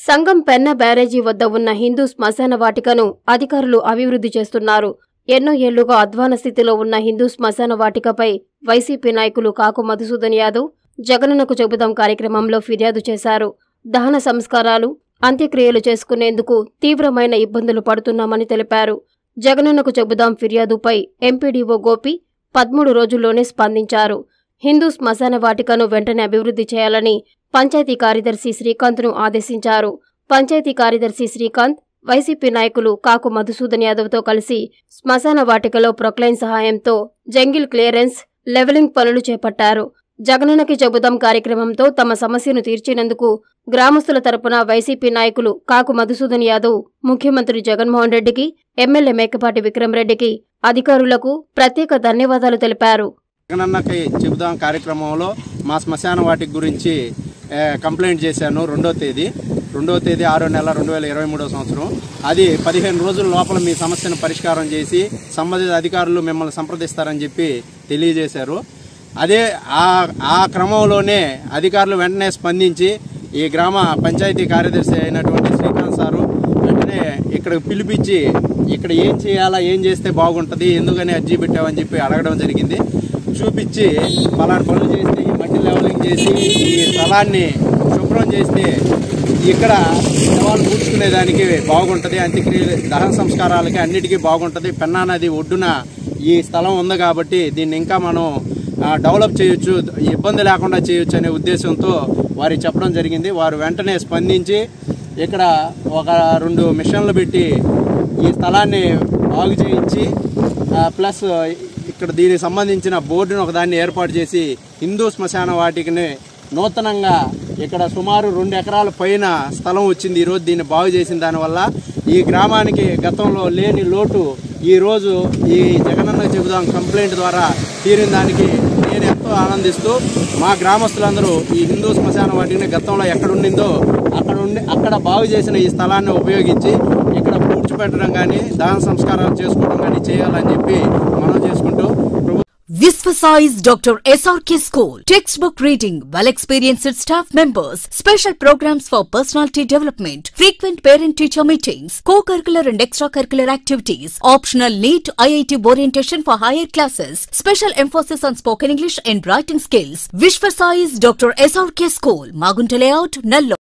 సంగం పెన్న బ్యారేజీ వద్ద ఉన్న హిందూ శ్మశాన వాటికను అధికారులు అభివృద్ధి చేస్తున్నారు ఎన్నో ఏళ్లుగా అధ్వాన స్థితిలో ఉన్న హిందూ శ్మశాన వాటికపై వైసీపీ నాయకులు కాకు మధుసూదన్ యాదవ్ జగనన్నకు చెబుదాం కార్యక్రమంలో ఫిర్యాదు చేశారు దహన సంస్కారాలు అంత్యక్రియలు చేసుకునేందుకు తీవ్రమైన ఇబ్బందులు పడుతున్నామని తెలిపారు జగనన్నకు చెబుదాం ఫిర్యాదుపై ఎంపీడీఓ గోపి పదమూడు రోజుల్లోనే స్పందించారు హిందూ శ్మశాన వాటికను వెంటనే అభివృద్ధి చేయాలని పంచాయతీ కార్యదర్శి శ్రీకాంత్ను ఆదేశించారు పంచాయతీ కార్యదర్శి శ్రీకాంత్ వైసీపీ నాయకులు కాకు మధుసూదన్ యాదవ్తో కలిసి శ్మశాన వాటికలో ప్రొక్లైన్ సహాయంతో జంగిల్ క్లియరెన్స్ లెవెలింగ్ పనులు చేపట్టారు జగనన్నకి చెబుదాం కార్యక్రమంతో తమ సమస్యను తీర్చినందుకు గ్రామస్తుల తరపున వైసీపీ నాయకులు కాకు మధుసూదన్ యాదవ్ ముఖ్యమంత్రి జగన్మోహన్ రెడ్డికి ఎమ్మెల్యే మేకపాటి విక్రమరెడ్డికి అధికారులకు ప్రత్యేక ధన్యవాదాలు తెలిపారు జగనన్నకి చెబుదాం కార్యక్రమంలో మా శ్మశాన వాటికి గురించి ఏ, కంప్లైంట్ చేశాను రెండో తేదీ రెండో తేదీ ఆరో నెల రెండు వేల ఇరవై మూడో సంవత్సరం అది పదిహేను రోజుల లోపల మీ సమస్యను పరిష్కారం చేసి సంబంధిత అధికారులు మిమ్మల్ని సంప్రదిస్తారని చెప్పి తెలియజేశారు అదే ఆ ఆ క్రమంలోనే అధికారులు వెంటనే స్పందించి ఈ గ్రామ పంచాయతీ కార్యదర్శి అయినటువంటి శ్రీకాంత్ సారు వెంటనే ఇక్కడ పిలిపించి ఇక్కడ ఏం చేయాలా ఏం చేస్తే బాగుంటుంది ఎందుకని అర్జీ పెట్టావని చెప్పి అడగడం జరిగింది చూపించి పలానా పనులు చేస్తే ఈ మట్టి లెవలింగ్ చేసి ఈ స్థలాన్ని శుభ్రం చేస్తే ఇక్కడ శవాలు పూడ్చుకునేదానికి బాగుంటుంది అంత్యక్రియలు దహన సంస్కారాలకి అన్నిటికీ బాగుంటుంది పెన్నా నది ఒడ్డున ఈ స్థలం ఉంది కాబట్టి దీన్ని ఇంకా మనం ఆ, డెవలప్ చేయొచ్చు ఇబ్బంది లేకుండా చేయొచ్చు అనే ఉద్దేశంతో వారికి చెప్పడం జరిగింది వారు వెంటనే స్పందించి ఇక్కడ ఒక రెండు మిషన్లు పెట్టి ఈ స్థలాన్ని బాగు చేయించి ఆ, ప్లస్ ఇక్కడ దీనికి సంబంధించిన బోర్డును ఒకదాన్ని ఏర్పాటు చేసి హిందూ శ్మశాన వాటికిని నూతనంగా ఇక్కడ సుమారు రెండు ఎకరాల పైన స్థలం వచ్చింది ఈరోజు దీన్ని బాగు చేసిన దానివల్ల ఈ గ్రామానికి గతంలో లేని లోటు ఈరోజు ఈ జగనన్న చెబుదాం కంప్లైంట్ ద్వారా తీరిన దానికి నేను ఎంతో ఆనందిస్తూ మా గ్రామస్తులందరూ ఈ హిందూ శ్మశాన వాటిని గతంలో ఎక్కడ ఉండిందో అక్కడ ఉండి అక్కడ బాగు చేసిన ఈ స్థలాన్ని ఉపయోగించి ఇక్కడ పూడ్చిపెట్టడం కానీ దాన సంస్కారాలు చేసుకోవడం కానీ చేయాలని చెప్పి మనం చేసుకుంటూ ప్రభు Visvasize Dr. SRK School. Textbook reading, well experienced staff members, special programs for personality development, frequent parent teacher meetings, co curricular and extracurricular activities, optional NEET IIT orientation for higher classes, special emphasis on spoken English and writing skills. Visvasize Dr. SRK School, Magunta Layout, Nallo.